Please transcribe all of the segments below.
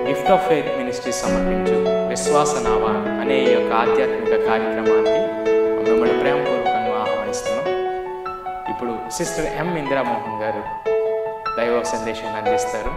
gift of faith ministry సమర్పించు విశ్వాస నావ అనే ఈ యొక్క ఆధ్యాత్మిక కార్యక్రమానికి మిమ్మల్ని ప్రేమపూర్వకంగా ఆహ్వానిస్తున్నాం ఇప్పుడు సిస్టర్ ఎం ఇందిరామోహన్ గారు దైవ సందేశాన్ని అందిస్తారు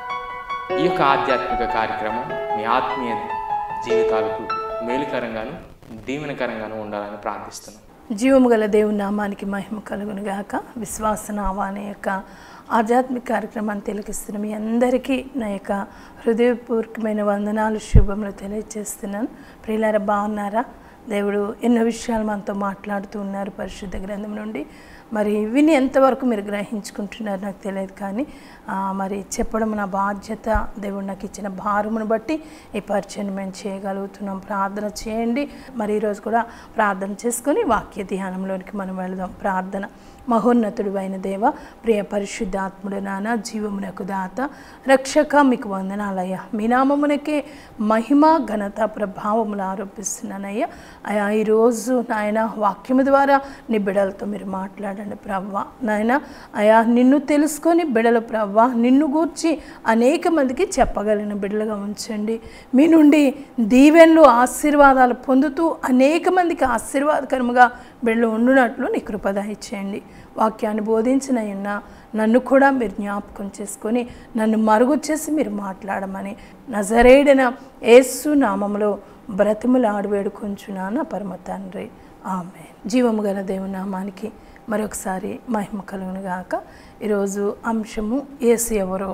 ఈ యొక్క ఆధ్యాత్మిక కార్యక్రమం మీ ఆత్మీయ జీవితాలకు మేలుకరంగాను దీవెనకరంగాను ఉండాలని ప్రార్థిస్తున్నాం జీవము గల దేవుని నామానికి మహిమ కలుగును గాక విశ్వాస నామా అనే యొక్క ఆధ్యాత్మిక కార్యక్రమాన్ని తిలకిస్తున్న మీ అందరికీ నా యొక్క హృదయపూర్వకమైన వందనాలు శుభములు తెలియజేస్తున్నాను ప్రియులార బాగున్నారా దేవుడు ఎన్నో విషయాలు మనతో మాట్లాడుతూ ఉన్నారు పరిశుద్ధ గ్రంథం నుండి మరి విని ఎంతవరకు మీరు గ్రహించుకుంటున్నారు నాకు తెలియదు కానీ ఆ, మరి చెప్పడం నా బాధ్యత దేవుడు నాకు ఇచ్చిన భారమును బట్టి ఈ పరిచయం మేము చేయగలుగుతున్నాం ప్రార్థన చేయండి మరి ఈరోజు కూడా ప్రార్థన చేసుకొని వాక్య ధ్యానంలోనికి మనం వెళదాం ప్రార్థన మహోన్నతుడు అయిన దేవ ప్రియ పరిశుద్ధాత్ముడు నాన్న జీవమునకు దాత రక్షక మీకు వందనాలయ్యా మీ నామమునకే మహిమ ఘనత ప్రభావములు ఆరోపిస్తున్నానయ్యా అయా ఈరోజు నాయన వాక్యము ద్వారా నీ బిడలతో మీరు మాట్లాడండి ప్రవ్వ నాయన అయా నిన్ను తెలుసుకొని బిడల ప్రవ్వ నిన్ను గూర్చి అనేక మందికి చెప్పగలిగిన బిడ్డలుగా ఉంచండి మీ నుండి దీవెనలు ఆశీర్వాదాలు పొందుతూ అనేక మందికి ఆశీర్వాదకరముగా బిడ్డలు ఉండునట్లు నీ కృపద ఇచ్చేయండి వాక్యాన్ని బోధించిన ఉన్న నన్ను కూడా మీరు జ్ఞాపకం చేసుకొని నన్ను మరుగు చేసి మీరు మాట్లాడమని నజరేడిన యేసు నామములో బ్రతిములు ఆడవేడుకొంచున్నాను పరమ తండ్రి ఆమె జీవము గల దేవుని నామానికి మరొకసారి మహిమ కలుగును గాక ఈరోజు అంశము ఏసు ఎవరో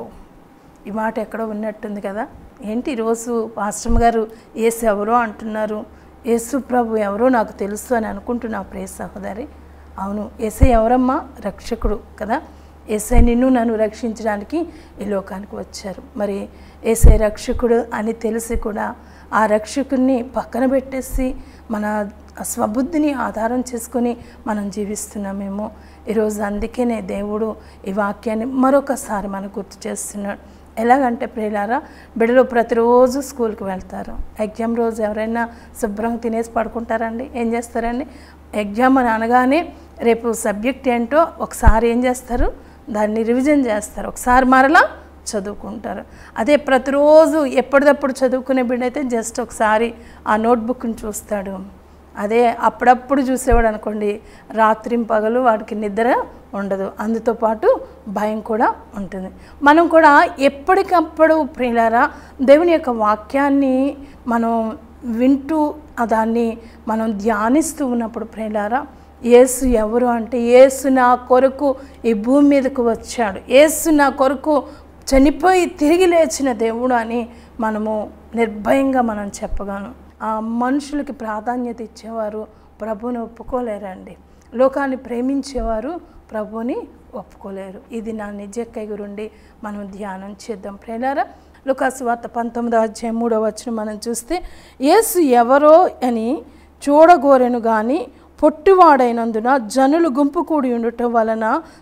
ఈ మాట ఎక్కడో ఉన్నట్టుంది కదా ఏంటి ఈరోజు పాస్టమ్ గారు ఏసు ఎవరో అంటున్నారు యేసు ప్రభు ఎవరో నాకు తెలుసు అని అనుకుంటున్నా ప్రియ సహోదరి అవును ఏసై ఎవరమ్మా రక్షకుడు కదా ఏసై నిన్ను నన్ను రక్షించడానికి ఈ లోకానికి వచ్చారు మరి ఏసై రక్షకుడు అని తెలిసి కూడా ఆ రక్షకుడిని పక్కన పెట్టేసి మన స్వబుద్ధిని ఆధారం చేసుకొని మనం జీవిస్తున్నామేమో ఈరోజు అందుకేనే దేవుడు ఈ వాక్యాన్ని మరొకసారి మనకు గుర్తు చేస్తున్నాడు ఎలాగంటే ప్రియులారా బిడ్డలు ప్రతిరోజు స్కూల్కి వెళ్తారు ఎగ్జామ్ రోజు ఎవరైనా శుభ్రంగా తినేసి పడుకుంటారండి ఏం చేస్తారండి ఎగ్జామ్ అని అనగానే రేపు సబ్జెక్ట్ ఏంటో ఒకసారి ఏం చేస్తారు దాన్ని రివిజన్ చేస్తారు ఒకసారి మరలా చదువుకుంటారు అదే ప్రతిరోజు ఎప్పటిదప్పుడు చదువుకునే బిడ్డ అయితే జస్ట్ ఒకసారి ఆ నోట్బుక్ని చూస్తాడు అదే అప్పుడప్పుడు చూసేవాడు అనుకోండి రాత్రి పగలు వాడికి నిద్ర ఉండదు అందుతో పాటు భయం కూడా ఉంటుంది మనం కూడా ఎప్పటికప్పుడు ప్రియులారా దేవుని యొక్క వాక్యాన్ని మనం వింటూ ఆ దాన్ని మనం ధ్యానిస్తూ ఉన్నప్పుడు ప్రియులారా యేసు ఎవరు అంటే యేసు నా కొరకు ఈ భూమి మీదకు వచ్చాడు యేసు నా కొరకు చనిపోయి తిరిగి లేచిన దేవుడు అని మనము నిర్భయంగా మనం చెప్పగలం ఆ మనుషులకి ప్రాధాన్యత ఇచ్చేవారు ప్రభుని ఒప్పుకోలేరండి లోకాన్ని ప్రేమించేవారు ప్రభుని ఒప్పుకోలేరు ఇది నా నిజక్కై గురుండి మనం ధ్యానం చేద్దాం ప్రేలారా లుకాసు వార్త పంతొమ్మిదో అధ్యాయం మూడో వచ్చిన మనం చూస్తే యేసు ఎవరో అని చూడగోరెను కానీ పొట్టివాడైనందున జనులు గుంపు కూడి ఉండటం వలన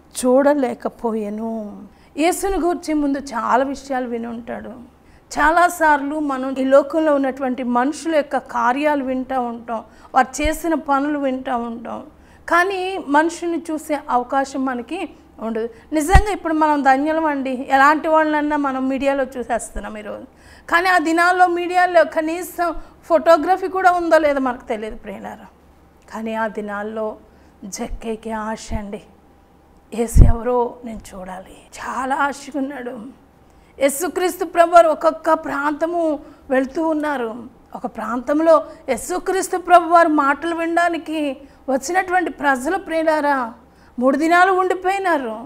చూడలేకపోయాను యేసుని గురించి ముందు చాలా విషయాలు విని ఉంటాడు చాలాసార్లు మనం ఈ లోకంలో ఉన్నటువంటి మనుషుల యొక్క కార్యాలు వింటూ ఉంటాం వారు చేసిన పనులు వింటూ ఉంటాం కానీ మనుషుని చూసే అవకాశం మనకి ఉండదు నిజంగా ఇప్పుడు మనం ధన్యులం అండి ఎలాంటి వాళ్ళన్నా మనం మీడియాలో చూసేస్తున్నాం ఈరోజు కానీ ఆ దినాల్లో మీడియాలో కనీసం ఫోటోగ్రఫీ కూడా ఉందో లేదో మనకు తెలియదు ప్రియులారా కానీ ఆ దినాల్లో జక్కేకి ఆశ అండి ఏసు ఎవరో నేను చూడాలి చాలా ఆశగా ఉన్నాడు యేసుక్రీస్తు ప్రభువారు ఒక్కొక్క ప్రాంతము వెళ్తూ ఉన్నారు ఒక ప్రాంతంలో యేసుక్రీస్తు ప్రభువారు మాటలు వినడానికి వచ్చినటువంటి ప్రజల ప్రియులారా మూడు దినాలు ఉండిపోయినారు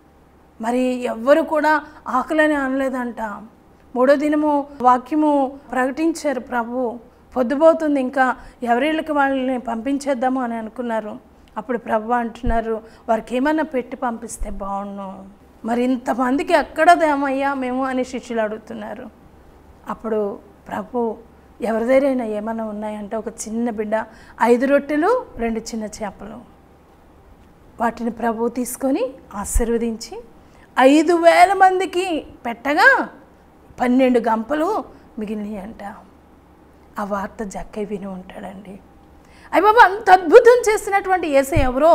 మరి ఎవ్వరు కూడా ఆకలని అనలేదంట మూడో దినము వాక్యము ప్రకటించారు ప్రభు పొద్దుపోతుంది ఇంకా ఎవరిళ్ళకి వాళ్ళని పంపించేద్దాము అని అనుకున్నారు అప్పుడు ప్రభు అంటున్నారు వారికి ఏమన్నా పెట్టి పంపిస్తే బాగుండు మరి ఇంతమందికి ఎక్కడదేమయ్యా మేము అని శిష్యులు అడుగుతున్నారు అప్పుడు ప్రభు ఎవరి దగ్గరైనా ఏమైనా ఉన్నాయంటే ఒక చిన్న బిడ్డ ఐదు రొట్టెలు రెండు చిన్న చేపలు వాటిని ప్రభు తీసుకొని ఆశీర్వదించి ఐదు వేల మందికి పెట్టగా పన్నెండు గంపలు మిగిలినాయి అంట ఆ వార్త జక్కై విని ఉంటాడండి అయ్య బాబా అంత అద్భుతం చేసినటువంటి ఏసై ఎవరో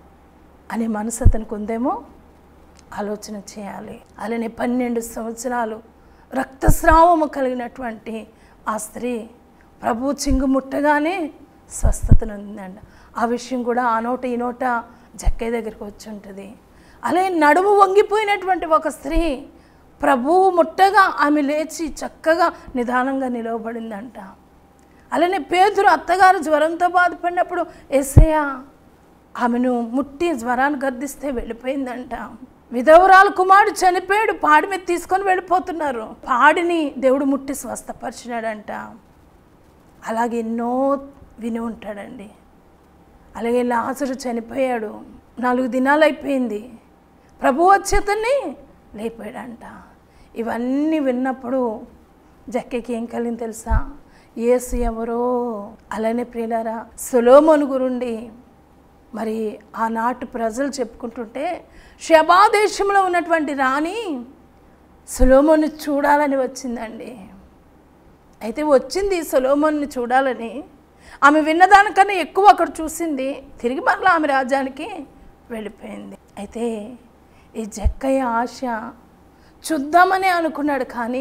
అనే మనసు అతనికి ఉందేమో ఆలోచన చేయాలి అలానే పన్నెండు సంవత్సరాలు రక్తస్రావము కలిగినటువంటి ఆ స్త్రీ ప్రభు చింగు ముట్టగానే స్వస్థత నొందిందండి ఆ విషయం కూడా ఆ నోట ఈ నోట జక్కయ్య దగ్గరికి వచ్చి ఉంటుంది అలాగే నడుము వంగిపోయినటువంటి ఒక స్త్రీ ప్రభువు ముట్టగా ఆమె లేచి చక్కగా నిదానంగా నిలవబడిందంట అలానే పేదరు అత్తగారు జ్వరంతో బాధపడినప్పుడు ఎస్ఐయా ఆమెను ముట్టి జ్వరాన్ని గద్దిస్తే వెళ్ళిపోయిందంట విధవరాలు కుమారుడు చనిపోయాడు పాడి మీద తీసుకొని వెళ్ళిపోతున్నారు పాడిని దేవుడు ముట్టి స్వస్థపరిచినాడంట అలాగే ఎన్నో విని ఉంటాడండి అలాగే లాజరు చనిపోయాడు నాలుగు దినాలు అయిపోయింది ప్రభు వచ్చేతన్ని లేపాడంట ఇవన్నీ విన్నప్పుడు జక్కకి ఏం కలిగింది తెలుసా ఏసు ఎవరో అలానే ప్రియులారా సులోమోను గురుండి మరి ఆనాటి ప్రజలు చెప్పుకుంటుంటే షబా దేశంలో ఉన్నటువంటి రాణి సులోమోను చూడాలని వచ్చిందండి అయితే వచ్చింది సొలోమోన్ని చూడాలని ఆమె విన్నదానికన్నా ఎక్కువ అక్కడ చూసింది తిరిగి మరలా ఆమె రాజ్యానికి వెళ్ళిపోయింది అయితే ఈ జక్కయ్య ఆశ చూద్దామని అనుకున్నాడు కానీ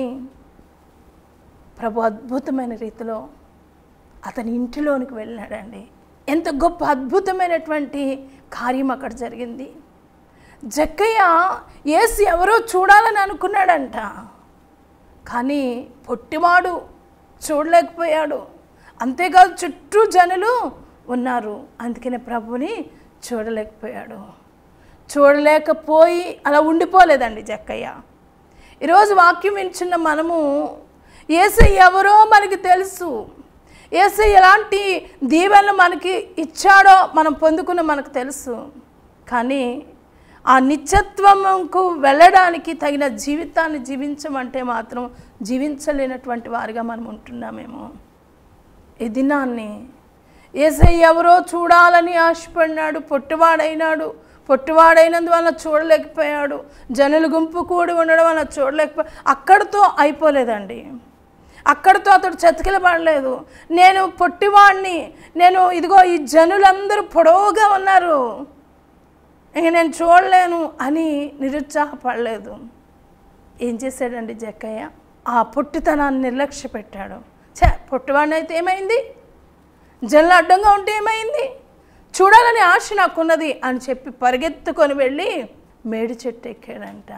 ప్రభు అద్భుతమైన రీతిలో అతని ఇంటిలోనికి వెళ్ళినాడండి ఎంత గొప్ప అద్భుతమైనటువంటి కార్యం అక్కడ జరిగింది జక్కయ్య ఏసి ఎవరో చూడాలని అనుకున్నాడంట కానీ పొట్టివాడు చూడలేకపోయాడు అంతేకాదు చుట్టూ జనులు ఉన్నారు అందుకనే ప్రభుని చూడలేకపోయాడు చూడలేకపోయి అలా ఉండిపోలేదండి జక్కయ్య ఈరోజు వాక్యం వింటున్న మనము ఏసై ఎవరో మనకి తెలుసు ఏసై ఎలాంటి దీవెనలు మనకి ఇచ్చాడో మనం పొందుకున్న మనకు తెలుసు కానీ ఆ నిత్యత్వముకు వెళ్ళడానికి తగిన జీవితాన్ని జీవించమంటే మాత్రం జీవించలేనటువంటి వారిగా మనం ఉంటున్నామేమో ఈ దినాన్ని ఏసై ఎవరో చూడాలని ఆశపడినాడు పొట్టివాడైనాడు పొట్టివాడైనందువల్ల చూడలేకపోయాడు జనుల గుంపు కూడి ఉండడం వల్ల చూడలేకపోయా అక్కడితో అయిపోలేదండి అక్కడితో అతడు చతికిలబడలేదు నేను పొట్టివాడిని నేను ఇదిగో ఈ జనులందరూ పొడవుగా ఉన్నారు ఇంక నేను చూడలేను అని నిరుత్సాహపడలేదు ఏం చేశాడండి జక్కయ్య ఆ పొట్టితనాన్ని నిర్లక్ష్య పెట్టాడు చే పొట్టివాడిని అయితే ఏమైంది జనులు అడ్డంగా ఉంటే ఏమైంది చూడాలని ఆశ నాకున్నది అని చెప్పి పరిగెత్తుకొని వెళ్ళి మేడి చెట్టు ఎక్కాడంట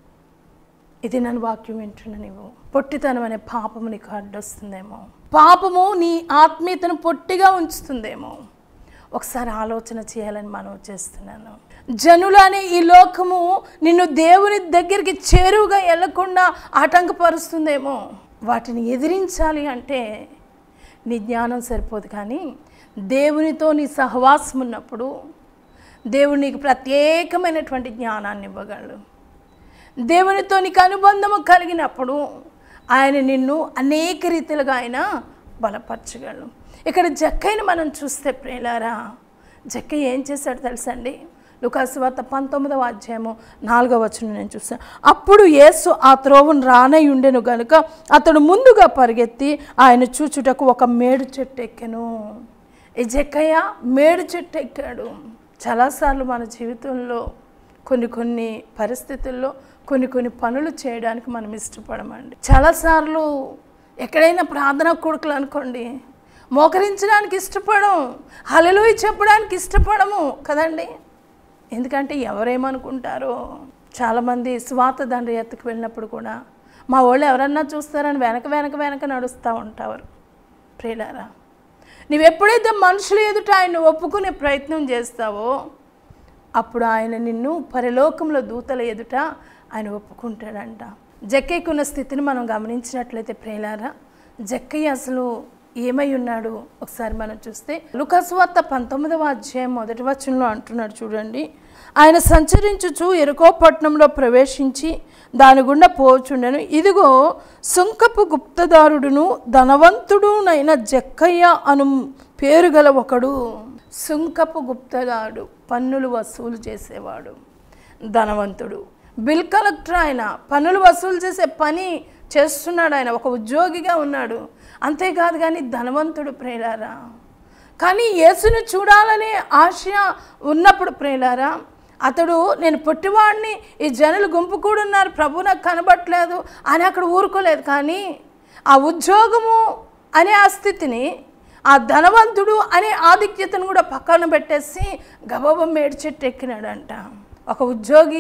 ఇది నన్ను వాక్యం వింటున్న నీవు పొట్టితనం అనే పాపము నీకు అడ్డొస్తుందేమో పాపము నీ ఆత్మీయతను పొట్టిగా ఉంచుతుందేమో ఒకసారి ఆలోచన చేయాలని మనం చేస్తున్నాను జనులు అనే ఈ లోకము నిన్ను దేవుని దగ్గరికి చేరువుగా వెళ్లకుండా ఆటంకపరుస్తుందేమో వాటిని ఎదిరించాలి అంటే నీ జ్ఞానం సరిపోదు కానీ దేవునితో నీ సహవాసం ఉన్నప్పుడు దేవుడు నీకు ప్రత్యేకమైనటువంటి జ్ఞానాన్ని ఇవ్వగలడు దేవునితో నీకు అనుబంధము కలిగినప్పుడు ఆయన నిన్ను అనేక రీతిలుగా ఆయన బలపరచగలడు ఇక్కడ జక్కయ్యని మనం చూస్తే ప్రియులారా జక్కయ్య ఏం చేశాడు తెలుసండి లుకాసువార్త పంతొమ్మిదవ అధ్యాయము నాలుగవ వచనం నేను చూసాను అప్పుడు యేసు ఆ త్రోవను రానై ఉండెను గనుక అతడు ముందుగా పరిగెత్తి ఆయన చూచుటకు ఒక మేడు చెట్టు ఎక్కెను ఈ జక్కయ్య మేడు చెట్టు ఎక్కాడు చాలాసార్లు మన జీవితంలో కొన్ని కొన్ని పరిస్థితుల్లో కొన్ని కొన్ని పనులు చేయడానికి మనం ఇష్టపడమండి చాలాసార్లు ఎక్కడైనా ప్రార్థన కొడుకులు అనుకోండి మోకరించడానికి ఇష్టపడం హలలుయి చెప్పడానికి ఇష్టపడము కదండి ఎందుకంటే ఎవరేమనుకుంటారో చాలామంది స్వాత దండ ఎత్తుకు వెళ్ళినప్పుడు కూడా మా వాళ్ళు ఎవరన్నా చూస్తారని వెనక వెనక వెనక నడుస్తూ ఉంటారు ప్రియులారా నువ్వు ఎప్పుడైతే మనుషుల ఎదుట ఆయన ఒప్పుకునే ప్రయత్నం చేస్తావో అప్పుడు ఆయన నిన్ను పరలోకంలో దూతల ఎదుట ఆయన ఒప్పుకుంటాడంట జక్కయ్యకున్న స్థితిని మనం గమనించినట్లయితే ప్రియులారా జక్కయ్య అసలు ఏమై ఉన్నాడు ఒకసారి మనం చూస్తే లుకస్వార్త పంతొమ్మిదవ అధ్యాయం మొదటి వచనంలో అంటున్నాడు చూడండి ఆయన సంచరించుచు ఎరుకో పట్టణంలో ప్రవేశించి దాని గుండా పోచుండెను ఇదిగో సుంకపు గుప్తదారుడును ధనవంతుడునైన జక్కయ్య అను పేరు గల ఒకడు సుంకపు గుప్తదారుడు పన్నులు వసూలు చేసేవాడు ధనవంతుడు బిల్ కలెక్టర్ ఆయన పన్నులు వసూలు చేసే పని చేస్తున్నాడు ఆయన ఒక ఉద్యోగిగా ఉన్నాడు అంతేకాదు కానీ ధనవంతుడు ప్రేలారా కానీ యేసుని చూడాలనే ఆశ ఉన్నప్పుడు ప్రేలారా అతడు నేను పుట్టివాడిని ఈ జనులు గుంపు కూడా ఉన్నారు ప్రభు నాకు కనబట్టలేదు అని అక్కడ ఊరుకోలేదు కానీ ఆ ఉద్యోగము అనే ఆ స్థితిని ఆ ధనవంతుడు అనే ఆధిక్యతను కూడా పక్కన పెట్టేసి గబగబ మేడి చెట్టు ఎక్కినాడంట ఒక ఉద్యోగి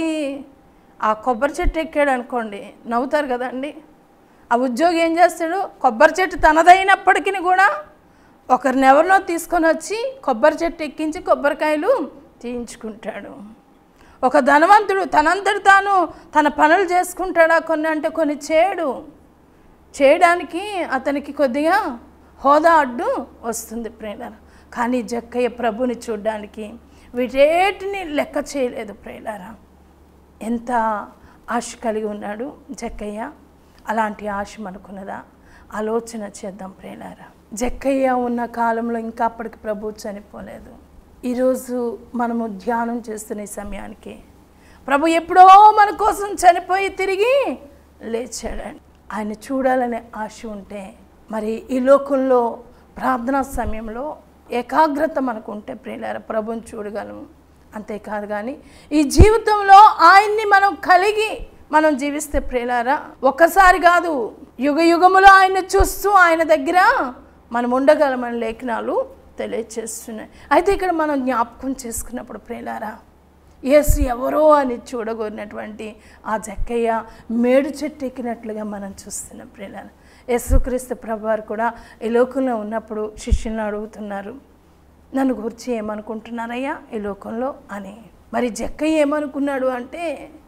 ఆ కొబ్బరి చెట్టు ఎక్కాడు అనుకోండి నవ్వుతారు కదండి ఆ ఉద్యోగి ఏం చేస్తాడు కొబ్బరి చెట్టు తనదైనప్పటికీ కూడా ఒకరిని ఎవరినో తీసుకొని వచ్చి కొబ్బరి చెట్టు ఎక్కించి కొబ్బరికాయలు తీయించుకుంటాడు ఒక ధనవంతుడు తనంతటి తాను తన పనులు చేసుకుంటాడా కొన్ని అంటే కొన్ని చేయడు చేయడానికి అతనికి కొద్దిగా హోదా అడ్డు వస్తుంది ప్రేరణ కానీ జక్కయ్య ప్రభుని చూడడానికి వీటేటిని లెక్క చేయలేదు ప్రేలారా ఎంత ఆశ కలిగి ఉన్నాడు జక్కయ్య అలాంటి ఆశ మనకున్నదా ఆలోచన చేద్దాం ప్రేలారా జక్కయ్య ఉన్న కాలంలో ఇంకా అప్పటికి ప్రభు చనిపోలేదు ఈరోజు మనము ధ్యానం చేస్తున్న ఈ సమయానికి ప్రభు ఎప్పుడో మన కోసం చనిపోయి తిరిగి లేచాడండి ఆయన చూడాలనే ఆశ ఉంటే మరి ఈ లోకంలో ప్రార్థనా సమయంలో ఏకాగ్రత మనకు ఉంటే ప్రియులారా ప్రభుని చూడగలము అంతేకాదు కానీ ఈ జీవితంలో ఆయన్ని మనం కలిగి మనం జీవిస్తే ప్రియులారా ఒక్కసారి కాదు యుగ యుగములో ఆయన చూస్తూ ఆయన దగ్గర మనం ఉండగలమని లేఖనాలు తెలియచేస్తున్నాయి అయితే ఇక్కడ మనం జ్ఞాపకం చేసుకున్నప్పుడు ప్రియులారా యేసు ఎవరో అని చూడగోరినటువంటి ఆ జక్కయ్య మేడు చెట్టు ఎక్కినట్లుగా మనం చూస్తున్నాం ప్రియులారా యేసుక్రీస్తు ప్రభువారు కూడా ఈ లోకంలో ఉన్నప్పుడు శిష్యులను అడుగుతున్నారు నన్ను గురించి ఏమనుకుంటున్నారయ్యా ఈ లోకంలో అని మరి జక్కయ్య ఏమనుకున్నాడు అంటే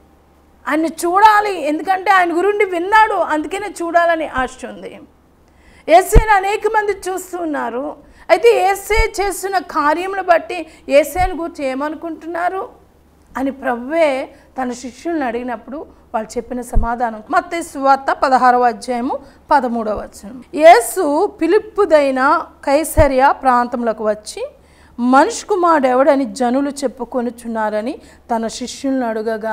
ఆయన చూడాలి ఎందుకంటే ఆయన గురుండి విన్నాడు అందుకనే చూడాలని ఆశ ఉంది ఏసేని అనేక మంది చూస్తూ ఉన్నారు అయితే ఏసే చేస్తున్న కార్యములు బట్టి ఏసేని గురించి ఏమనుకుంటున్నారు అని ప్రభువే తన శిష్యుల్ని అడిగినప్పుడు వాళ్ళు చెప్పిన సమాధానం మత్తే సువార్త పదహారవ అధ్యాయము పదమూడవ వచనం యేసు పిలుపుదైన కైసర్య ప్రాంతంలోకి వచ్చి మనిషి కుమారుడెవడని జనులు చెప్పుకొనుచున్నారని తన శిష్యుల్ని అడుగగా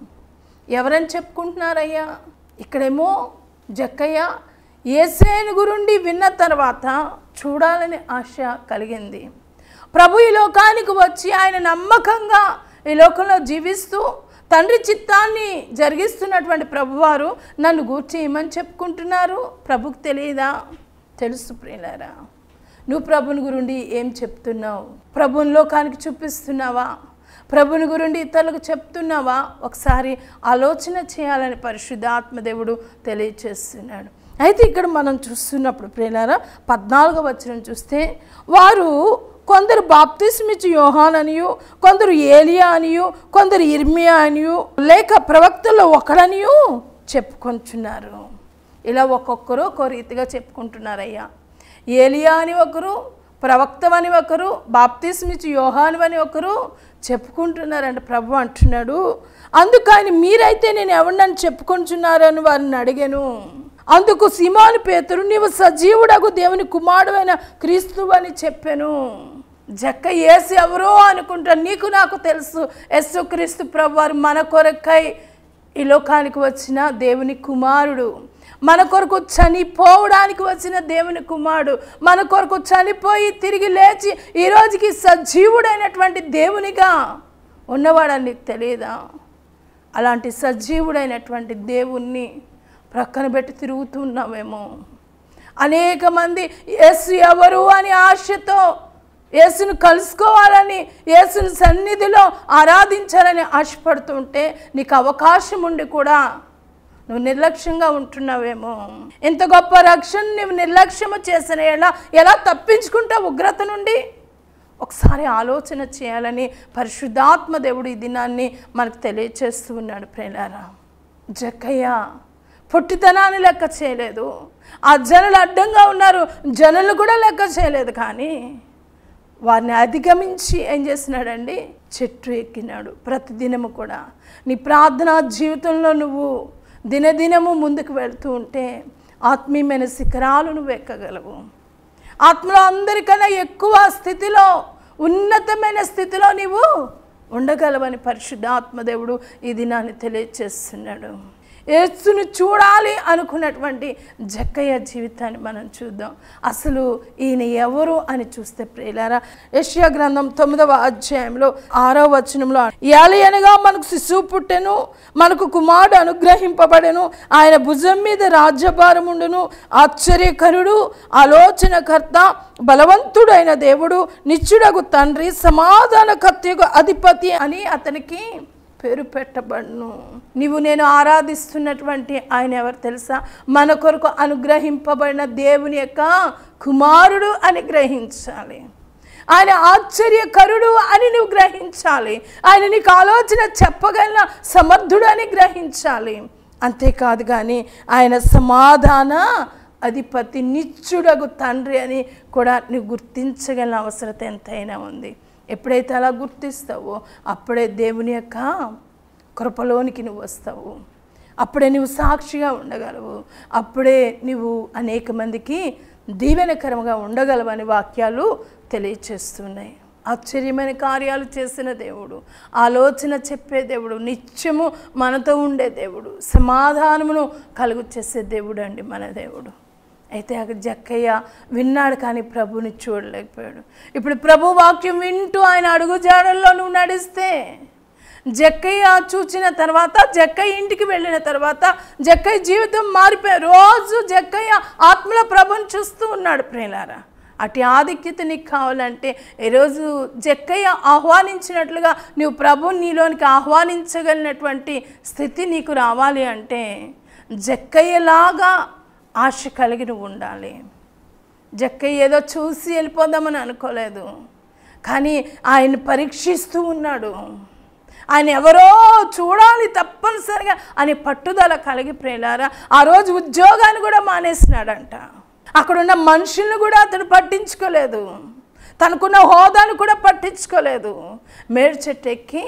ఎవరని చెప్పుకుంటున్నారయ్యా ఇక్కడేమో జక్కయ్య ఏసేను గురుండి విన్న తర్వాత చూడాలని ఆశ కలిగింది ప్రభు ఈ లోకానికి వచ్చి ఆయన నమ్మకంగా ఈ లోకంలో జీవిస్తూ తండ్రి చిత్తాన్ని జరిగిస్తున్నటువంటి ప్రభువారు నన్ను గూర్చి ఏమని చెప్పుకుంటున్నారు ప్రభుకు తెలియదా తెలుసు ప్రియులారా నువ్వు ప్రభుని గురుండి ఏం చెప్తున్నావు ప్రభుని లోకానికి చూపిస్తున్నావా ప్రభుని గురుండి ఇతరులకు చెప్తున్నావా ఒకసారి ఆలోచన చేయాలని పరిశుద్ధ ఆత్మదేవుడు తెలియచేస్తున్నాడు అయితే ఇక్కడ మనం చూస్తున్నప్పుడు ప్రియులారా పద్నాలుగో వచనం చూస్తే వారు కొందరు బాప్తిస్మిచ్చు యోహాన్ అనియు కొందరు ఏలియా అనియు కొందరు ఇర్మియా అనియు లేక ప్రవక్తల్లో ఒకడనియు చెప్పుకొంచున్నారు ఇలా ఒక్కొక్కరు ఒక్కో రీతిగా చెప్పుకుంటున్నారయ్యా ఏలియా అని ఒకరు ప్రవక్తమని ఒకరు బాప్తిస్మిచ్చు యోహాను అని ఒకరు చెప్పుకుంటున్నారంట ప్రభు అంటున్నాడు అందుకు ఆయన మీరైతే నేను ఎవరినని చెప్పుకుంటున్నారని వారిని అడిగాను అందుకు సిమాను పేతురు నీవు సజీవుడగు దేవుని కుమారుడైన క్రీస్తు అని చెప్పాను జక్క ఏసు ఎవరో అనుకుంటా నీకు నాకు తెలుసు యస్సు క్రీస్తు ప్రభు వారు మన కొరకై ఈ లోకానికి వచ్చిన దేవుని కుమారుడు మన కొరకు చనిపోవడానికి వచ్చిన దేవుని కుమారుడు మన కొరకు చనిపోయి తిరిగి లేచి ఈ రోజుకి సజీవుడైనటువంటి దేవునిగా ఉన్నవాడని నీకు తెలియదా అలాంటి సజీవుడైనటువంటి దేవుణ్ణి ప్రక్కన పెట్టి తిరుగుతున్నామేమో అనేక మంది యేసు ఎవరు అని ఆశతో యేసును కలుసుకోవాలని యేసుని సన్నిధిలో ఆరాధించాలని ఆశపడుతుంటే నీకు అవకాశం ఉండి కూడా నువ్వు నిర్లక్ష్యంగా ఉంటున్నావేమో ఇంత గొప్ప రక్షణ నువ్వు నిర్లక్ష్యము చేసిన ఎలా ఎలా తప్పించుకుంటావు ఉగ్రత నుండి ఒకసారి ఆలోచన చేయాలని పరిశుద్ధాత్మ దేవుడు ఈ దినాన్ని మనకు తెలియచేస్తూ ఉన్నాడు ప్రేలారా జక్కయ్య పొట్టితనాన్ని లెక్క చేయలేదు ఆ జనులు అడ్డంగా ఉన్నారు జనులు కూడా లెక్క చేయలేదు కానీ వారిని అధిగమించి ఏం చేసినాడండి చెట్టు ఎక్కినాడు ప్రతిదినము కూడా నీ ప్రార్థనా జీవితంలో నువ్వు దినదినము ముందుకు వెళ్తూ ఉంటే ఆత్మీయమైన శిఖరాలు నువ్వు ఎక్కగలవు ఆత్మలో అందరికన్నా ఎక్కువ స్థితిలో ఉన్నతమైన స్థితిలో నీవు ఉండగలవని పరిశుద్ధ ఆత్మదేవుడు ఈ దినాన్ని తెలియచేస్తున్నాడు యేసును చూడాలి అనుకున్నటువంటి జక్కయ్య జీవితాన్ని మనం చూద్దాం అసలు ఈయన ఎవరు అని చూస్తే ప్రియులారా యెషయా గ్రంథం తొమ్మిదవ అధ్యాయంలో ఆరో వచనంలో ఏలయనగా మనకు శిశువు పుట్టెను మనకు కుమారుడు అనుగ్రహింపబడెను ఆయన భుజం మీద రాజ్యభారం ఉండును ఆశ్చర్యకరుడు ఆలోచనకర్త బలవంతుడైన దేవుడు నిత్యుడగు తండ్రి సమాధాన కత్యకు అధిపతి అని అతనికి పేరు పెట్టబడును నీవు నేను ఆరాధిస్తున్నటువంటి ఆయన ఎవరు తెలుసా మన కొరకు అనుగ్రహింపబడిన దేవుని యొక్క కుమారుడు అని గ్రహించాలి ఆయన ఆశ్చర్యకరుడు అని నువ్వు గ్రహించాలి ఆయన నీకు ఆలోచన చెప్పగలిగిన సమర్థుడు అని గ్రహించాలి అంతేకాదు కానీ ఆయన సమాధాన అధిపతి నిత్యుడగు తండ్రి అని కూడా నువ్వు గుర్తించగలిగిన అవసరత ఎంతైనా ఉంది ఎప్పుడైతే అలా గుర్తిస్తావో అప్పుడే దేవుని యొక్క కృపలోనికి నువ్వు వస్తావు అప్పుడే నువ్వు సాక్షిగా ఉండగలవు అప్పుడే నువ్వు అనేక మందికి దీవెనకరంగా ఉండగలవని వాక్యాలు తెలియచేస్తున్నాయి ఆశ్చర్యమైన కార్యాలు చేసిన దేవుడు ఆలోచన చెప్పే దేవుడు నిత్యము మనతో ఉండే దేవుడు సమాధానమును కలుగు చేసే దేవుడు అండి మన దేవుడు అయితే అక్కడ జక్కయ్య విన్నాడు కానీ ప్రభుని చూడలేకపోయాడు ఇప్పుడు ప్రభు వాక్యం వింటూ ఆయన అడుగు జాడల్లో నువ్వు నడిస్తే జక్కయ్య చూచిన తర్వాత జక్కయ్య ఇంటికి వెళ్ళిన తర్వాత జక్కయ్య జీవితం మారిపోయి రోజు జక్కయ్య ఆత్మల ప్రభుని చూస్తూ ఉన్నాడు ప్రియులారా అటు ఆధిక్యత నీకు కావాలంటే ఈరోజు జక్కయ్య ఆహ్వానించినట్లుగా నువ్వు ప్రభు నీలోనికి ఆహ్వానించగలిగినటువంటి స్థితి నీకు రావాలి అంటే జక్కయ్యలాగా ఆశ కలిగి నువ్వు ఉండాలి జక్కయ్య ఏదో చూసి వెళ్ళిపోదామని అనుకోలేదు కానీ ఆయన పరీక్షిస్తూ ఉన్నాడు ఆయన ఎవరో చూడాలి తప్పనిసరిగా అని పట్టుదల కలిగి ప్రేలారా ఆ రోజు ఉద్యోగాన్ని కూడా మానేసినాడంట అక్కడున్న మనుషుల్ని కూడా అతడు పట్టించుకోలేదు తనకున్న హోదాను కూడా పట్టించుకోలేదు మేడు చెట్టు ఎక్కి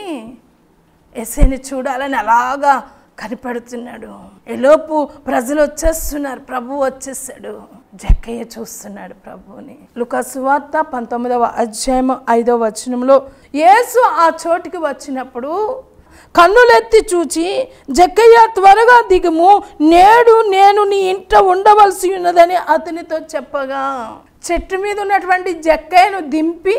ఎస్ఐని చూడాలని అలాగా కనిపెడుతున్నాడు ఎలోపు ప్రజలు వచ్చేస్తున్నారు ప్రభు వచ్చేసాడు జక్కయ్య చూస్తున్నాడు ప్రభుని లుకా సువార్త పంతొమ్మిదవ అధ్యాయం ఐదవ వచనంలో యేసు ఆ చోటికి వచ్చినప్పుడు కన్నులెత్తి చూచి జక్కయ్య త్వరగా దిగుము నేడు నేను నీ ఇంట ఉండవలసి ఉన్నదని అతనితో చెప్పగా చెట్టు మీద ఉన్నటువంటి జక్కయ్యను దింపి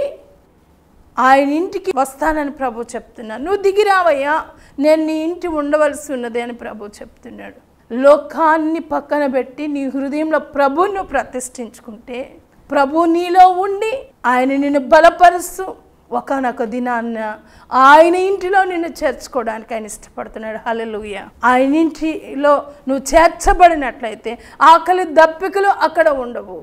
ఆయన ఇంటికి వస్తానని ప్రభు చెప్తున్నాను నువ్వు దిగిరావయ్యా నేను నీ ఇంటి ఉండవలసి ఉన్నది అని ప్రభు చెప్తున్నాడు లోకాన్ని పక్కన పెట్టి నీ హృదయంలో ప్రభుని నువ్వు ప్రతిష్ఠించుకుంటే ప్రభు నీలో ఉండి ఆయన నిన్ను బలపరుస్తూ ఒకనొక దినాన్న ఆయన ఇంటిలో నిన్ను చేర్చుకోవడానికి ఆయన ఇష్టపడుతున్నాడు హల్లెలూయ ఆయన ఇంటిలో నువ్వు చేర్చబడినట్లయితే ఆకలి దప్పికలు అక్కడ ఉండవు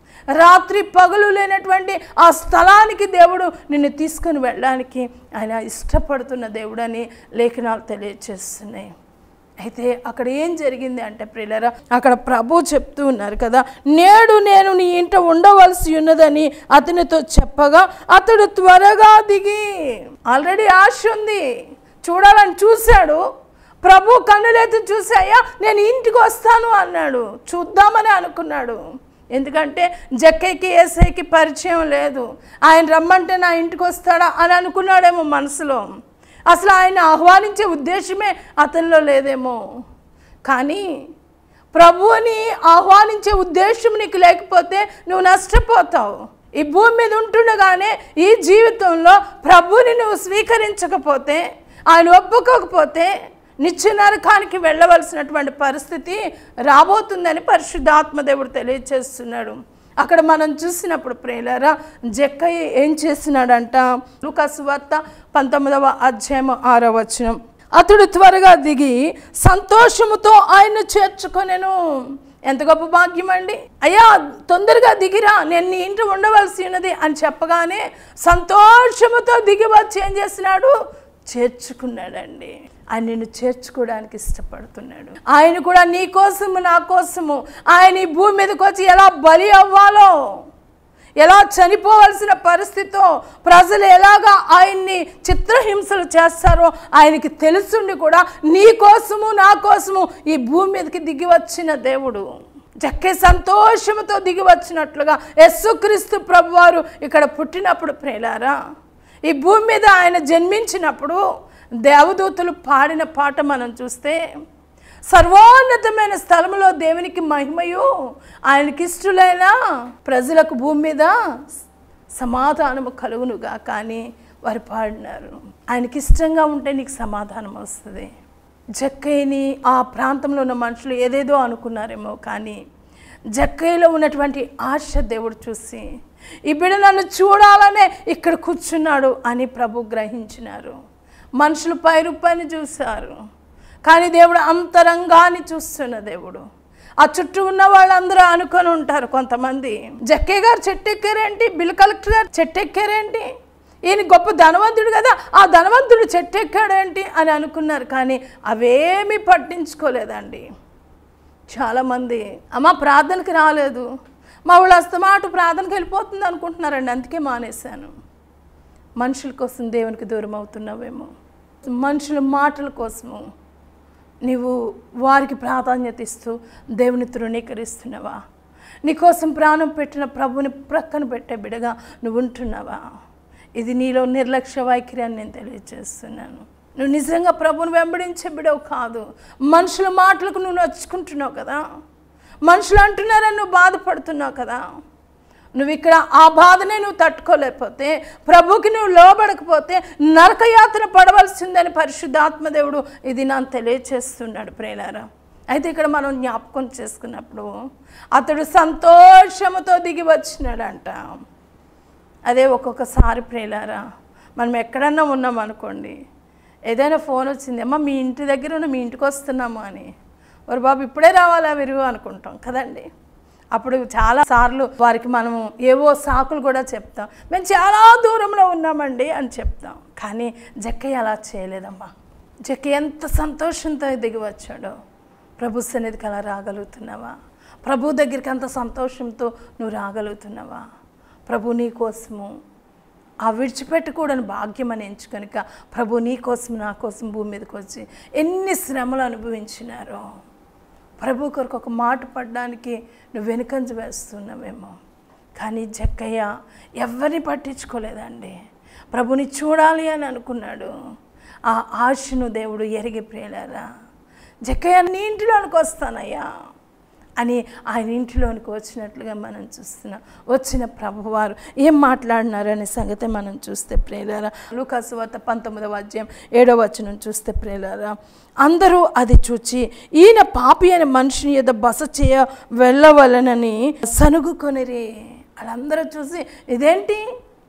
రాత్రి పగలు లేనటువంటి ఆ స్థలానికి దేవుడు నిన్ను తీసుకుని వెళ్ళడానికి ఆయన ఇష్టపడుతున్న దేవుడని లేఖనాలు తెలియచేస్తున్నాయి అయితే అక్కడ ఏం జరిగింది అంటే ప్రియులరా అక్కడ ప్రభు చెప్తూ ఉన్నారు కదా నేడు నేను నీ ఇంట ఉండవలసి ఉన్నదని అతనితో చెప్పగా అతడు త్వరగా దిగి ఆల్రెడీ ఆశ ఉంది చూడాలని చూశాడు ప్రభు కన్నులెత్తి చూసాయా నేను ఇంటికి వస్తాను అన్నాడు చూద్దామని అనుకున్నాడు ఎందుకంటే జక్కయ్యకి ఏసైకి పరిచయం లేదు ఆయన రమ్మంటే నా ఇంటికి వస్తాడా అని అనుకున్నాడేమో మనసులో అసలు ఆయన ఆహ్వానించే ఉద్దేశమే అతనిలో లేదేమో కానీ ప్రభువుని ఆహ్వానించే ఉద్దేశం నీకు లేకపోతే నువ్వు నష్టపోతావు ఈ భూమి మీద ఉంటుండగానే ఈ జీవితంలో ప్రభువుని నువ్వు స్వీకరించకపోతే ఆయన ఒప్పుకోకపోతే నిత్య నరకానికి వెళ్ళవలసినటువంటి పరిస్థితి రాబోతుందని పరిశుద్ధాత్మదేవుడు తెలియచేస్తున్నాడు అక్కడ మనం చూసినప్పుడు ప్రేలరా జక్కయ్య ఏం చేసినాడంట లూకాసు వార్త పంతొమ్మిదవ అధ్యాయం ఆరో వచనం అతడు త్వరగా దిగి సంతోషముతో ఆయన చేర్చుకొనెను ఎంత గొప్ప భాగ్యం అండి అయ్యా తొందరగా దిగిరా నేను నీ ఇంటి ఉండవలసి ఉన్నది అని చెప్పగానే సంతోషముతో దిగి వచ్చి ఏం చేసినాడు చేర్చుకున్నాడండి ఆయన నిన్ను చేర్చుకోవడానికి ఇష్టపడుతున్నాడు ఆయన కూడా నీ కోసము నా కోసము ఆయన ఈ భూమి మీదకి వచ్చి ఎలా బలి అవ్వాలో ఎలా చనిపోవలసిన పరిస్థితితో ప్రజలు ఎలాగా ఆయన్ని చిత్రహింసలు చేస్తారో ఆయనకి తెలుసుండి కూడా నీ కోసము నా కోసము ఈ భూమి మీదకి దిగి వచ్చిన దేవుడు జక్కే సంతోషముతో దిగి వచ్చినట్లుగా యస్సుక్రీస్తు ప్రభువారు ఇక్కడ పుట్టినప్పుడు ప్రేలారా ఈ భూమి మీద ఆయన జన్మించినప్పుడు దేవదూతలు పాడిన పాట మనం చూస్తే సర్వోన్నతమైన స్థలములో దేవునికి మహిమయు ఆయనకి ఇష్టలైన ప్రజలకు భూమి మీద సమాధానము కలుగునుగా కానీ వారు పాడినారు ఆయనకి ఇష్టంగా ఉంటే నీకు సమాధానం వస్తుంది జక్కయ్యని ఆ ప్రాంతంలో ఉన్న మనుషులు ఏదేదో అనుకున్నారేమో కానీ జక్కయ్యలో ఉన్నటువంటి ఆశ దేవుడు చూసి ఈ బిడ్డ నన్ను చూడాలనే ఇక్కడ కూర్చున్నాడు అని ప్రభు గ్రహించినారు మనుషులు పై రూపాన్ని చూశారు కానీ దేవుడు అంతరంగాన్ని చూస్తున్న దేవుడు ఆ చుట్టూ ఉన్న వాళ్ళందరూ అనుకొని ఉంటారు కొంతమంది జక్కే గారు చెట్టు ఎక్కారేంటి బిల్ కలెక్టర్ గారు చెట్టు ఎక్కారేంటి ఈయన గొప్ప ధనవంతుడు కదా ఆ ధనవంతుడు చెట్టు ఎక్కాడేంటి అని అనుకున్నారు కానీ అవేమీ పట్టించుకోలేదండి చాలామంది అమ్మ ప్రార్థనకి రాలేదు మా వాళ్ళు అస్తమాటు ప్రార్థనకి వెళ్ళిపోతుంది అనుకుంటున్నారండి అందుకే మానేశాను మనుషుల కోసం దేవునికి దూరం అవుతున్నావేమో మనుషుల మాటల కోసము నీవు వారికి ప్రాధాన్యత ఇస్తూ దేవుని తృణీకరిస్తున్నావా నీకోసం ప్రాణం పెట్టిన ప్రభుని ప్రక్కన పెట్టే బిడగా నువ్వు ఉంటున్నావా ఇది నీలో నిర్లక్ష్య వైఖరి అని నేను తెలియజేస్తున్నాను నువ్వు నిజంగా ప్రభుని వెంబడించే బిడవు కాదు మనుషుల మాటలకు నువ్వు నచ్చుకుంటున్నావు కదా మనుషులు అంటున్నారని నువ్వు బాధపడుతున్నావు కదా నువ్వు ఇక్కడ ఆ బాధనే నువ్వు తట్టుకోలేకపోతే ప్రభుకి నువ్వు లోబడకపోతే నరకయాత్ర పడవలసిందని పరిశుద్ధాత్మదేవుడు ఇది నాకు తెలియచేస్తున్నాడు ప్రేలారా అయితే ఇక్కడ మనం జ్ఞాపకం చేసుకున్నప్పుడు అతడు సంతోషముతో దిగి వచ్చినాడంట అదే ఒక్కొక్కసారి ప్రేలారా మనం ఎక్కడన్నా ఉన్నాం అనుకోండి ఏదైనా ఫోన్ వచ్చింది అమ్మ మీ ఇంటి దగ్గర ఉన్న మీ ఇంటికి వస్తున్నాము అని వారు బాబు ఇప్పుడే రావాలా విరుగు అనుకుంటాం కదండి అప్పుడు చాలా సార్లు వారికి మనము ఏవో సాకులు కూడా చెప్తాం మేము చాలా దూరంలో ఉన్నామండి అని చెప్తాం కానీ జక్కయ్య అలా చేయలేదమ్మా జక్కయ్య ఎంత సంతోషంతో దిగి వచ్చాడో ప్రభు సన్నిధికి అలా రాగలుగుతున్నావా ప్రభు దగ్గరికి అంత సంతోషంతో నువ్వు రాగలుగుతున్నావా ప్రభు నీ కోసము ఆ విడిచిపెట్టకూడని భాగ్యం అని ఎంచుకనుక ప్రభు నీ కోసం నా కోసం భూమి మీదకి వచ్చి ఎన్ని శ్రమలు అనుభవించినారో ప్రభు కొరకు ఒక మాట పడడానికి నువ్వు వెనుకంజ వేస్తున్నావేమో కానీ జక్కయ్య ఎవరిని పట్టించుకోలేదండి ప్రభుని చూడాలి అని అనుకున్నాడు ఆ ఆశను దేవుడు ఎరిగి ప్రియులారా జక్కయ్య నీ ఇంటిలోనికి వస్తానయ్యా అని ఆయన ఇంటిలోనికి వచ్చినట్లుగా మనం చూస్తున్నాం వచ్చిన ప్రభువారు ఏం మాట్లాడినారు అనే సంగతి మనం చూస్తే ప్రేలారా లూకాసు వార్త పంతొమ్మిదవ అధ్యాయం ఏడవ వచనం చూస్తే ప్రేలారా అందరూ అది చూచి ఈయన పాపి అనే మనిషిని ఏదో బస చేయ వెళ్ళవలనని సనుగుకొనిరి వాళ్ళందరూ చూసి ఇదేంటి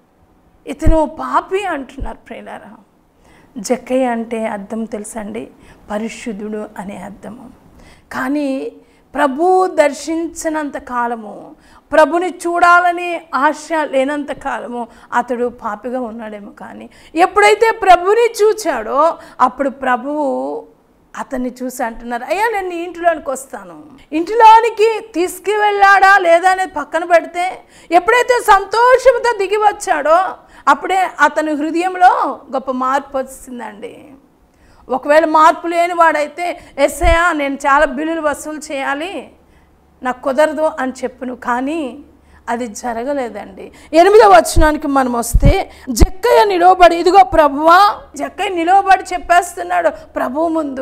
ఇతను పాపి అంటున్నారు ప్రేలారా జక్కయ్య అంటే అర్థం తెలుసండి పరిశుద్ధుడు అనే అర్థము కానీ ప్రభు దర్శించినంత కాలము ప్రభుని చూడాలని ఆశ లేనంత కాలము అతడు పాపిగా ఉన్నాడేమో కానీ ఎప్పుడైతే ప్రభుని చూచాడో అప్పుడు ప్రభువు అతన్ని చూసి అంటున్నారు అయ్యా నేను నీ ఇంటిలోనికి వస్తాను ఇంటిలోనికి తీసుకువెళ్ళాడా లేదా అనేది పక్కన పెడితే ఎప్పుడైతే సంతోషంతో దిగి వచ్చాడో అప్పుడే అతని హృదయంలో గొప్ప మార్పు వచ్చిందండి ఒకవేళ మార్పు లేని వాడైతే ఎస్ఐయా నేను చాలా బిల్లులు వసూలు చేయాలి నాకు కుదరదు అని చెప్పును కానీ అది జరగలేదండి ఎనిమిదవ వచనానికి మనం వస్తే జక్కయ్య నిలవబడి ఇదిగో ప్రభువా జక్కయ్య నిలవబడి చెప్పేస్తున్నాడు ప్రభు ముందు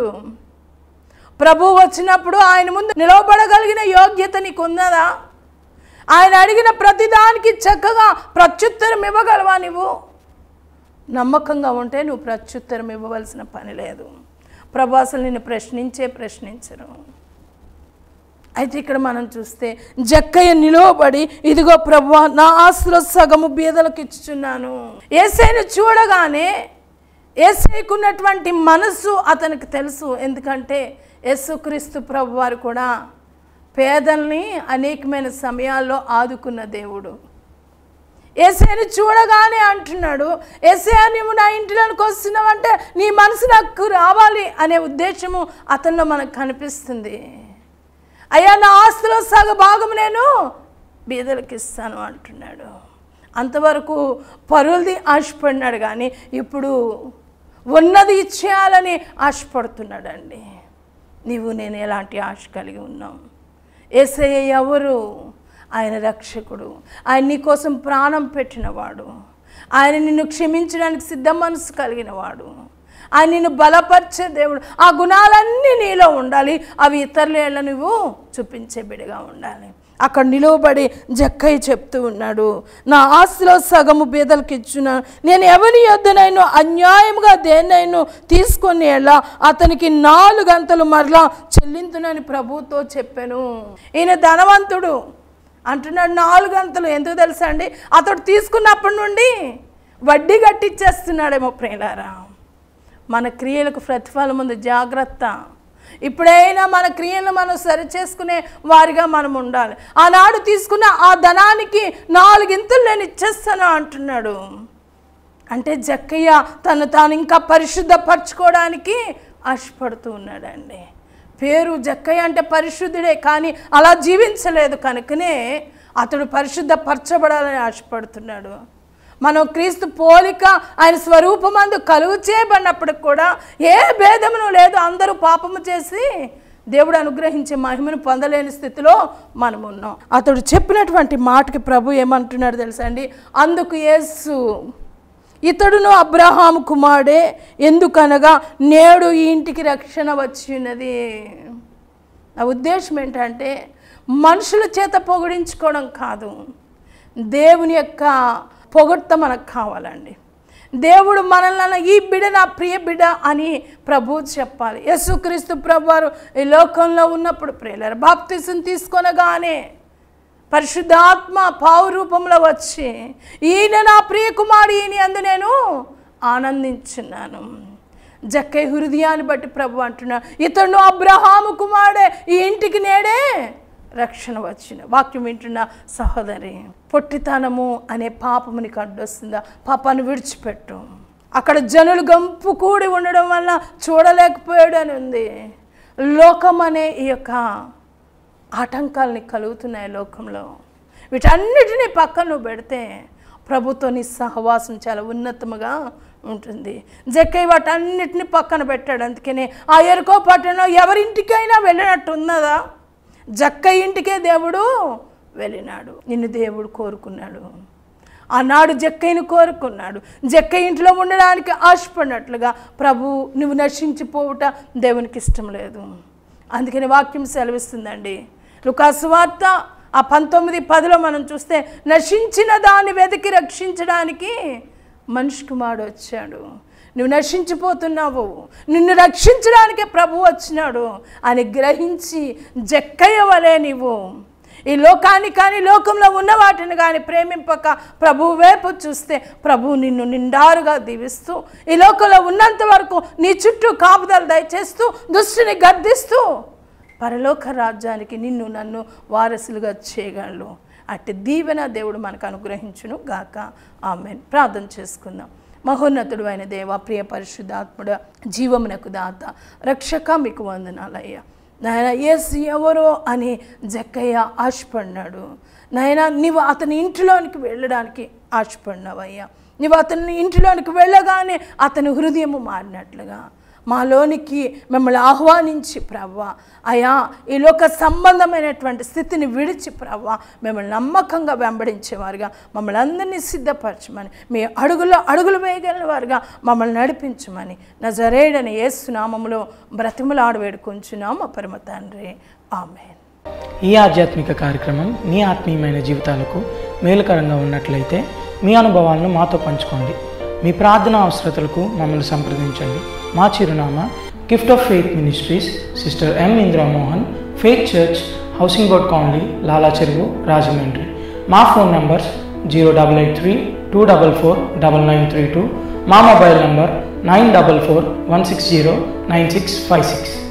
ప్రభు వచ్చినప్పుడు ఆయన ముందు నిలవబడగలిగిన యోగ్యత నీకు ఉన్నదా ఆయన అడిగిన ప్రతిదానికి చక్కగా ప్రత్యుత్తరం ఇవ్వగలవా నువ్వు నమ్మకంగా ఉంటే నువ్వు ప్రత్యుత్తరం ఇవ్వవలసిన పని లేదు ప్రభు అసలు నిన్ను ప్రశ్నించే ప్రశ్నించరు అయితే ఇక్కడ మనం చూస్తే జక్కయ్య నిలువబడి ఇదిగో ప్రభు నా ఆస్తులో సగము బీదలకు ఇచ్చుచున్నాను ఏసైను చూడగానే ఏసైకున్నటువంటి మనసు అతనికి తెలుసు ఎందుకంటే యేసుక్రీస్తు ప్రభు వారు కూడా పేదల్ని అనేకమైన సమయాల్లో ఆదుకున్న దేవుడు ఏసైని చూడగానే అంటున్నాడు ఏసే నువ్వు నా ఇంటిలోనికి వస్తున్నావంటే నీ మనసు నాకు రావాలి అనే ఉద్దేశము అతనిలో మనకు కనిపిస్తుంది అయ్యా నా ఆస్తిలో సగ భాగం నేను బీదలకు ఇస్తాను అంటున్నాడు అంతవరకు పరులది ఆశపడినాడు కానీ ఇప్పుడు ఉన్నది ఇచ్చేయాలని ఆశపడుతున్నాడండి నీవు నేను ఎలాంటి ఆశ కలిగి ఉన్నాం ఏసయ్య ఎవరు ఆయన రక్షకుడు ఆయన నీ కోసం ప్రాణం పెట్టినవాడు ఆయన నిన్ను క్షమించడానికి సిద్ధ మనసు కలిగినవాడు ఆయన నిన్ను బలపరిచే దేవుడు ఆ గుణాలన్నీ నీలో ఉండాలి అవి ఇతరుల నువ్వు చూపించే బిడిగా ఉండాలి అక్కడ నిలువబడి జక్కయ్య చెప్తూ ఉన్నాడు నా ఆస్తిలో సగము బీదలకు ఇచ్చున నేను ఎవరి యొద్దనైనా అన్యాయముగా దేన్నైనా తీసుకొని ఎలా అతనికి నాలుగు గంటలు మరలా చెల్లింతునని ప్రభుతో చెప్పాను ఈయన ధనవంతుడు అంటున్నాడు నాలుగు గంటలు ఎందుకు తెలుసా అండి అతడు తీసుకున్నప్పటి నుండి వడ్డీ కట్టిచ్చేస్తున్నాడేమో ప్రియులారా మన క్రియలకు ప్రతిఫలం ఉంది జాగ్రత్త ఇప్పుడైనా మన క్రియలను మనం సరిచేసుకునే వారిగా మనం ఉండాలి ఆనాడు తీసుకున్న ఆ ధనానికి నాలుగింతలు నేను ఇచ్చేస్తాను అంటున్నాడు అంటే జక్కయ్య తను తాను ఇంకా పరిశుద్ధపరచుకోవడానికి ఆశపడుతూ ఉన్నాడండి పేరు జక్కయ్య అంటే పరిశుద్ధుడే కానీ అలా జీవించలేదు కనుకనే అతడు పరిశుద్ధపరచబడాలని ఆశపడుతున్నాడు మనం క్రీస్తు పోలిక ఆయన స్వరూపమందు కలుగు చేయబడినప్పటికి కూడా ఏ భేదమును లేదు అందరూ పాపము చేసి దేవుడు అనుగ్రహించే మహిమను పొందలేని స్థితిలో మనం ఉన్నాం అతడు చెప్పినటువంటి మాటకి ప్రభు ఏమంటున్నాడు తెలుసా అండి అందుకు యేసు ఇతడును అబ్రహాము కుమారుడే ఎందుకనగా నేడు ఈ ఇంటికి రక్షణ వచ్చినది నా ఉద్దేశం ఏంటంటే మనుషుల చేత పొగిడించుకోవడం కాదు దేవుని యొక్క పొగడ్త మనకు కావాలండి దేవుడు మనల్ని ఈ బిడ్డ నా ప్రియ బిడ్డ అని ప్రభు చెప్పాలి యేసుక్రీస్తు ప్రభు వారు ఈ లోకంలో ఉన్నప్పుడు ప్రియులారు బాప్తిసం తీసుకొనగానే పరిశుద్ధాత్మ పావు రూపంలో వచ్చి ఈయన నా ప్రియ కుమారి ఈయన అందు నేను ఆనందించున్నాను జక్కై హృదయాన్ని బట్టి ప్రభు అంటున్నా ఇతడు అబ్రహాము కుమారుడే ఈ ఇంటికి నేడే రక్షణ వచ్చిన వాక్యం వింటున్న సహోదరి పొట్టితనము అనే పాపము నీకు అడ్డొస్తుందా పాపాన్ని విడిచిపెట్టు అక్కడ జనులు గంపు కూడి ఉండడం వల్ల చూడలేకపోయాడు అని ఉంది లోకం అనే ఈ యొక్క ఆటంకాలని కలుగుతున్నాయి లోకంలో వీటన్నిటినీ పక్కన నువ్వు పెడితే ప్రభుత్వ నీ సహవాసం చాలా ఉన్నతముగా ఉంటుంది జక్కయ్య వాటన్నిటిని పక్కన పెట్టాడు అందుకనే ఆ ఎరుకో పట్టణంలో ఎవరింటికైనా వెళ్ళినట్టు ఉన్నదా జక్క ఇంటికే దేవుడు వెళ్ళినాడు నిన్ను దేవుడు కోరుకున్నాడు ఆనాడు జక్కయ్యను కోరుకున్నాడు జక్క ఇంట్లో ఉండడానికి ఆశపడినట్లుగా ప్రభు నువ్వు నశించిపోవుట దేవునికి ఇష్టం లేదు అందుకని వాక్యం సెలవిస్తుందండి లుకాసు వార్త ఆ పంతొమ్మిది పదిలో మనం చూస్తే నశించిన దాన్ని వెతికి రక్షించడానికి మనిషి కుమారుడు వచ్చాడు నువ్వు నశించిపోతున్నావు నిన్ను రక్షించడానికే ప్రభు వచ్చినాడు అని గ్రహించి జక్కయ్య వలే నీవు ఈ లోకాన్ని కానీ లోకంలో ఉన్న వాటిని కానీ ప్రేమింపక ప్రభు వైపు చూస్తే ప్రభు నిన్ను నిండారుగా దీవిస్తూ ఈ లోకంలో ఉన్నంత వరకు నీ చుట్టూ కాపుదల దయచేస్తూ దుష్టిని గద్దిస్తూ పరలోక రాజ్యానికి నిన్ను నన్ను వారసులుగా చేయగలడు అట్టి దీవెన దేవుడు మనకు అనుగ్రహించును గాక ఆమెన్ ప్రార్థన చేసుకుందాం మహోన్నతుడు అయిన దేవ ప్రియ పరిశుద్ధాత్ముడ జీవమునకు దాత రక్షక మీకు వందనాలయ్యా నాయన ఎస్ ఎవరో అని జక్కయ్య ఆశపడినాడు నాయన నీవు అతని ఇంటిలోనికి వెళ్ళడానికి ఆశపడినావయ్యా నీవు అతని ఇంటిలోనికి వెళ్ళగానే అతని హృదయము మారినట్లుగా మాలోనికి మిమ్మల్ని ఆహ్వానించి ప్రవ్వ అయా ఈ లోక సంబంధమైనటువంటి స్థితిని విడిచి ప్రవ్వ మిమ్మల్ని నమ్మకంగా వెంబడించేవారుగా మమ్మల్ని అందరినీ సిద్ధపరచమని మీ అడుగులో అడుగులు వేయగలిగిన వారుగా మమ్మల్ని నడిపించమని నజరేడని ఏసునామములో బ్రతిమలాడు వేడుకొంచున్నాం మా పరమ తండ్రి ఆమెన్ ఈ ఆధ్యాత్మిక కార్యక్రమం మీ ఆత్మీయమైన జీవితాలకు మేలుకరంగా ఉన్నట్లయితే మీ అనుభవాలను మాతో పంచుకోండి మీ ప్రార్థన అవసరతలకు మమ్మల్ని సంప్రదించండి మా చిరునామా gift of faith ministries sister M Indramohan faith church housing board colony Lala Cheruvu Rajahmundry మా phone numbers zero double eight three two double four double nine three two మా mobile number nine double four one six zero nine six five six